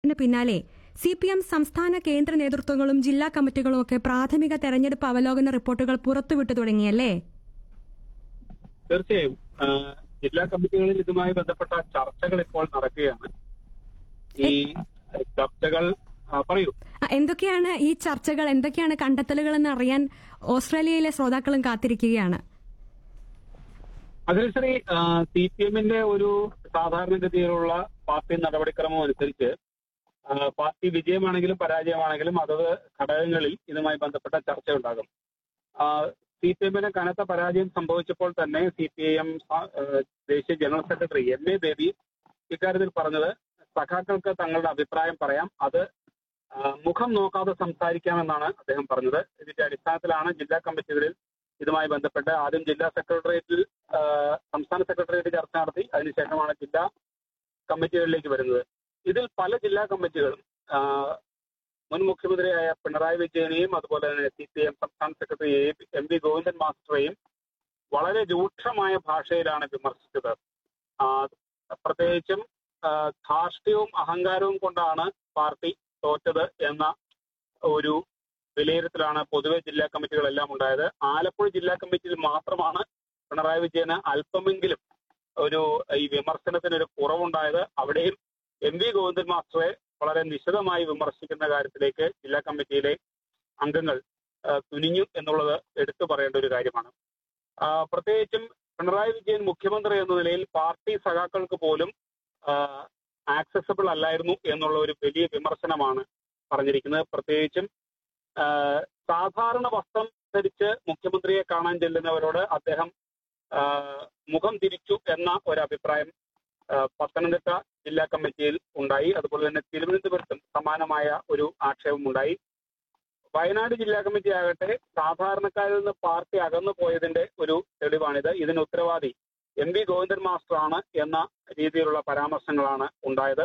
ഇതിന് പിന്നാലെ C P M സംസ്ഥാന കേന്ദ്ര നേതൃത്വങ്ങളും ജില്ലാ കമ്മിറ്റികളും ഒക്കെ പ്രാഥമിക തെരഞ്ഞെടുപ്പ് അവലോകന റിപ്പോർട്ടുകൾ പുറത്തുവിട്ടു തുടങ്ങിയല്ലേ തീർച്ചയായും ആ, ജില്ലാ കമ്മിറ്റികളിൽ ഇതുമായി ബന്ധപ്പെട്ട ചർച്ചകൾ ഇപ്പോൾ നടക്കുകയാണ് ഈ ചർച്ചകൾ ആ, പറയൂ ആ, എന്തൊക്കെയാണ് ഈ ചർച്ചകൾ എന്തൊക്കെയാണ് കണ്ടെത്തലുകൾ എന്ന് അറിയാൻ ഓസ്ട്രേലിയയിലെ ശ്രോതാക്കളും കാത്തിരിക്കുകയാണ് അതിനുശരി സി പി എമ്മിന്റെ ഒരു സാധാരണഗതിയിലുള്ള പാർട്ടി നടപടിക്രമം അനുസരിച്ച് ആ, പാർട്ടി വിജയമാണെങ്കിലും പരാജയമാണെങ്കിലും അതത് ഘടകങ്ങളിൽ ഇതുമായി ബന്ധപ്പെട്ട ചർച്ച ഉണ്ടാകും സി പി എമ്മിന് കനത്ത പരാജയം സംഭവിച്ചപ്പോൾ തന്നെ സി പി ഐ എം ദേശീയ general secretary M A Baby ഇക്കാര്യത്തിൽ പറഞ്ഞത് സഖാക്കൾക്ക് തങ്ങളുടെ അഭിപ്രായം പറയാം അത് ആ, മുഖം നോക്കാതെ സംസാരിക്കാമെന്നാണ് അദ്ദേഹം പറഞ്ഞത് ഇതിന്റെ അടിസ്ഥാനത്തിലാണ് ജില്ലാ കമ്മിറ്റികളിൽ ഇതുമായി ബന്ധപ്പെട്ട് ആദ്യം ജില്ലാ സെക്രട്ടേറിയറ്റിൽ ആ, സംസ്ഥാന സെക്രട്ടേറിയറ്റ് ചർച്ച നടത്തി അതിനുശേഷമാണ് ജില്ലാ കമ്മിറ്റികളിലേക്ക് വരുന്നത് ഇതിൽ പല ജില്ലാ കമ്മിറ്റികളും ആ, മുൻ മുഖ്യമന്ത്രിയായ പിണറായി വിജയനെയും അതുപോലെ തന്നെ സി പി എം സംസ്ഥാന സെക്രട്ടറി എം വി ഗോവിന്ദൻ മാസ്റ്ററെയും വളരെ രൂക്ഷമായ ഭാഷയിലാണ് വിമർശിച്ചത് ആ, പ്രത്യേകിച്ചും ആ, ധാർഷ്ട്യവും അഹങ്കാരവും കൊണ്ടാണ് പാർട്ടി തോറ്റത് എന്ന ഒരു വിലയിരുത്തലാണ് പൊതുവെ ജില്ലാ കമ്മിറ്റികളെല്ലാം ഉണ്ടായത് ആലപ്പുഴ ജില്ലാ കമ്മിറ്റിയിൽ മാത്രമാണ് പിണറായി വിജയന് അല്പമെങ്കിലും ഒരു ഈ വിമർശനത്തിന് ഒരു കുറവുണ്ടായത് അവിടെയും എം വി ഗോവിന്ദൻ മാസ്റ്ററെ വളരെ നിശിതമായി വിമർശിക്കുന്ന കാര്യത്തിലേക്ക് ജില്ലാ കമ്മിറ്റിയിലെ അംഗങ്ങൾ ആ, തുനിഞ്ഞു എന്നുള്ളത് എടുത്തു പറയേണ്ട ഒരു കാര്യമാണ് ആ, പ്രത്യേകിച്ചും പിണറായി വിജയൻ മുഖ്യമന്ത്രി എന്ന നിലയിൽ പാർട്ടി സഖാക്കൾക്ക് പോലും ആക്സസബിൾ അല്ലായിരുന്നു എന്നുള്ള ഒരു വലിയ വിമർശനമാണ് പറഞ്ഞിരിക്കുന്നത് പ്രത്യേകിച്ചും ആ, സാധാരണ വസ്ത്രം ധരിച്ച് മുഖ്യമന്ത്രിയെ കാണാൻ ചെല്ലുന്നവരോട് അദ്ദേഹം ആ, മുഖം തിരിച്ചു എന്ന ഒരു അഭിപ്രായം ആ, പത്തനംതിട്ട ജില്ലാ കമ്മിറ്റിയിൽ ഉണ്ടായി അതുപോലെ തന്നെ തിരുവനന്തപുരത്തും സമാനമായ ഒരു ആക്ഷേപം ഉണ്ടായി വയനാട് ജില്ലാ കമ്മിറ്റി ആകട്ടെ സാധാരണക്കാരിൽ നിന്ന് പാർട്ടി അകന്നു പോയതിന്റെ ഒരു തെളിവാണിത് ഇതിന് ഉത്തരവാദി എം വി ഗോവിന്ദൻ മാസ്റ്റർ ആണ് എന്ന രീതിയിലുള്ള പരാമർശങ്ങളാണ് ഉണ്ടായത്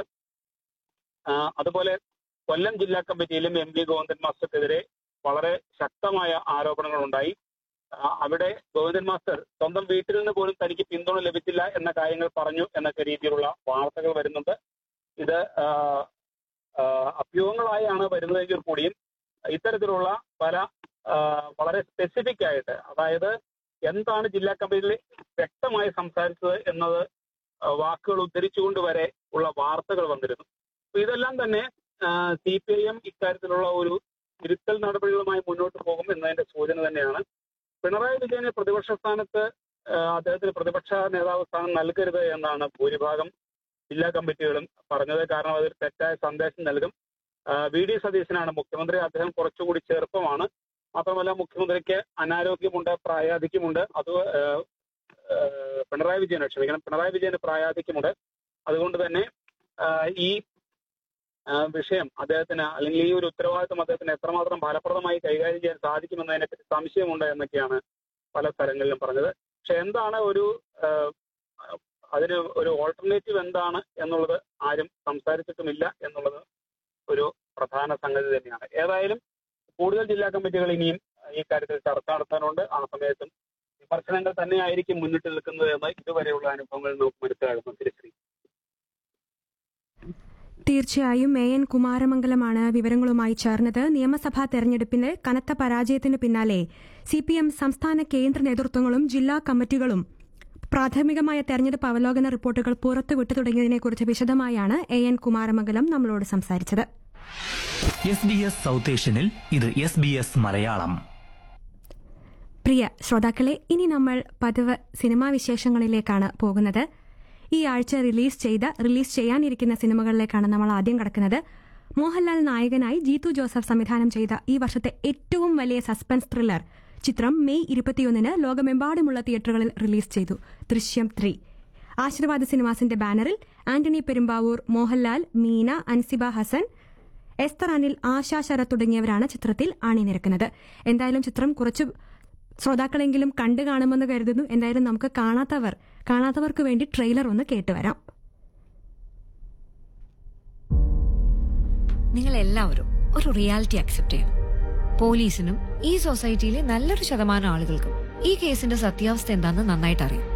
ആ, അതുപോലെ കൊല്ലം ജില്ലാ കമ്മിറ്റിയിലും എം വി ഗോവിന്ദൻ മാസ്റ്റർക്കെതിരെ വളരെ ശക്തമായ ആരോപണങ്ങൾ ഉണ്ടായി ആ, അവിടെ ഗോവിന്ദൻ മാസ്റ്റർ സ്വന്തം വീട്ടിൽ നിന്ന് പോലും തനിക്ക് പിന്തുണ ലഭിച്ചില്ല എന്ന കാര്യങ്ങൾ പറഞ്ഞു എന്നൊക്കെ രീതിയിലുള്ള വാർത്തകൾ വരുന്നുണ്ട് ഇത് ആ, ആ, അഭ്യൂഹങ്ങളായാണ് വരുന്നതെങ്കിൽ കൂടിയും ഇത്തരത്തിലുള്ള പല ആ, വളരെ സ്പെസിഫിക് ആയിട്ട് അതായത് എന്താണ് ജില്ലാ കമ്മിറ്റിയിൽ വ്യക്തമായി സംസാരിച്ചത് എന്നത് ആ, വാക്കുകൾ ഉദ്ധരിച്ചുകൊണ്ട് വരെ ഉള്ള വാർത്തകൾ വന്നിരുന്നു അപ്പൊ ഇതെല്ലാം തന്നെ സി പി ഐ എം ഇക്കാര്യത്തിലുള്ള ഒരു തിരുത്തൽ നടപടികളുമായി മുന്നോട്ട് പോകും എന്നതിന്റെ സൂചന തന്നെയാണ് പിണറായി വിജയന് പ്രതിപക്ഷ സ്ഥാനത്ത് ആ, അദ്ദേഹത്തിന് പ്രതിപക്ഷ നേതാവ് സ്ഥാനം നൽകരുത് എന്നാണ് ഭൂരിഭാഗം ജില്ലാ കമ്മിറ്റികളും പറഞ്ഞത് കാരണം അതൊരു തെറ്റായ സന്ദേശം നൽകും ആ, വി ഡി സതീശനാണ് മുഖ്യമന്ത്രി അദ്ദേഹം കുറച്ചുകൂടി ചെറുപ്പമാണ് മാത്രമല്ല മുഖ്യമന്ത്രിക്ക് അനാരോഗ്യമുണ്ട് പ്രായാധിക്യമുണ്ട് അത് ആ, ആ, പിണറായി വിജയന് ക്ഷമിക്കണം പിണറായി വിജയന് പ്രായാധിക്യമുണ്ട് അതുകൊണ്ട് തന്നെ ആ, ഈ ആ, വിഷയം അദ്ദേഹത്തിന് അല്ലെങ്കിൽ ഈ ഒരു ഉത്തരവാദിത്വം അദ്ദേഹത്തിന് എത്രമാത്രം ഫലപ്രദമായി കൈകാര്യം ചെയ്യാൻ സാധിക്കുമെന്നതിനെ പറ്റി സംശയമുണ്ട് എന്നൊക്കെയാണ് പല സ്ഥലങ്ങളിലും പറഞ്ഞത് പക്ഷെ എന്താണ് ഒരു ആ, അതിന് ഒരു ഓൾട്ടർനേറ്റീവ് എന്താണ് എന്നുള്ളത് ആരും സംസാരിച്ചിട്ടുമില്ല എന്നുള്ളത് ഒരു പ്രധാന സംഗതി തന്നെയാണ് ഏതായാലും കൂടുതൽ ജില്ലാ കമ്മിറ്റികൾ ഇനിയും ഈ കാര്യത്തിൽ ചർച്ച നടത്താനുണ്ട് ആ സമയത്തും വിമർശനങ്ങൾ തന്നെയായിരിക്കും മുന്നിട്ട് നിൽക്കുന്നത് എന്ന് ഇതുവരെയുള്ള അനുഭവങ്ങൾ നമുക്ക് മനസ്സിലാകുന്നു തിരുശ്രീ തീർച്ചയായും എ എൻ കുമാരമംഗലമാണ് വിവരങ്ങളുമായി ചേർന്നത് നിയമസഭാ തെരഞ്ഞെടുപ്പിന് കനത്ത പരാജയത്തിന് പിന്നാലെ സി പി എം സംസ്ഥാന കേന്ദ്ര നേതൃത്വങ്ങളും ജില്ലാ കമ്മിറ്റികളും പ്രാഥമികമായ തെരഞ്ഞെടുപ്പ് അവലോകന റിപ്പോർട്ടുകൾ പുറത്തുവിട്ടു തുടങ്ങിയതിനെക്കുറിച്ച് വിശദമായാണ് എ എൻ കുമാരമംഗലം നമ്മളോട് സംസാരിച്ചത് എസ് ബി എസ് സൗത്ത് ഏഷ്യനിൽ ഇത് എസ് ബി എസ് മലയാളം പ്രിയ ശ്രോതാക്കളെ ഇനി നമ്മൾ പതിവ് സിനിമാ വിശേഷങ്ങളിലേക്കാണ് പോകുന്നത് ഈ ആഴ്ച റിലീസ് ചെയ്ത റിലീസ് ചെയ്യാനിരിക്കുന്ന സിനിമകളിലേക്കാണ് നമ്മൾ ആദ്യം കടക്കുന്നത് മോഹൻലാൽ നായകനായി ജീതു ജോസഫ് സംവിധാനം ചെയ്ത ഈ വർഷത്തെ ഏറ്റവും വലിയ സസ്പെൻസ് ത്രില്ലർ ചിത്രം മെയ് ഇരുപത്തിയൊന്നിന് ലോകമെമ്പാടുമുള്ള തിയേറ്ററുകളിൽ റിലീസ് ചെയ്തു ദൃശ്യം ത്രീ ആശീർവാദ് സിനിമാസിന്റെ ബാനറിൽ ആന്റണി പെരുമ്പാവൂർ മോഹൻലാൽ മീന അൻസിബ ഹസൻ എസ്തർ അനിൽ ആശാ ശരത് തുടങ്ങിയവരാണ് ചിത്രത്തിൽ അണിനിരക്കുന്നത് എന്തായാലും ചിത്രം കുറച്ച് ശ്രോതാക്കളെങ്കിലും കണ്ടു കാണുമെന്ന് കരുതുന്നു എന്തായാലും നമുക്ക് കാണാത്തവർ കാണാത്തവർക്ക് വേണ്ടി ട്രെയിലർ ഒന്ന് കേട്ടുവരാം നിങ്ങൾ എല്ലാവരും ഒരു റിയാലിറ്റി അക്സെപ്റ്റ് ചെയ്യണം പോലീസിനും ഈ സൊസൈറ്റിയിലെ നല്ലൊരു ശതമാനം ആളുകൾക്കും ഈ കേസിന്റെ സത്യാവസ്ഥ എന്താണെന്ന് നന്നായിട്ട് അറിയാം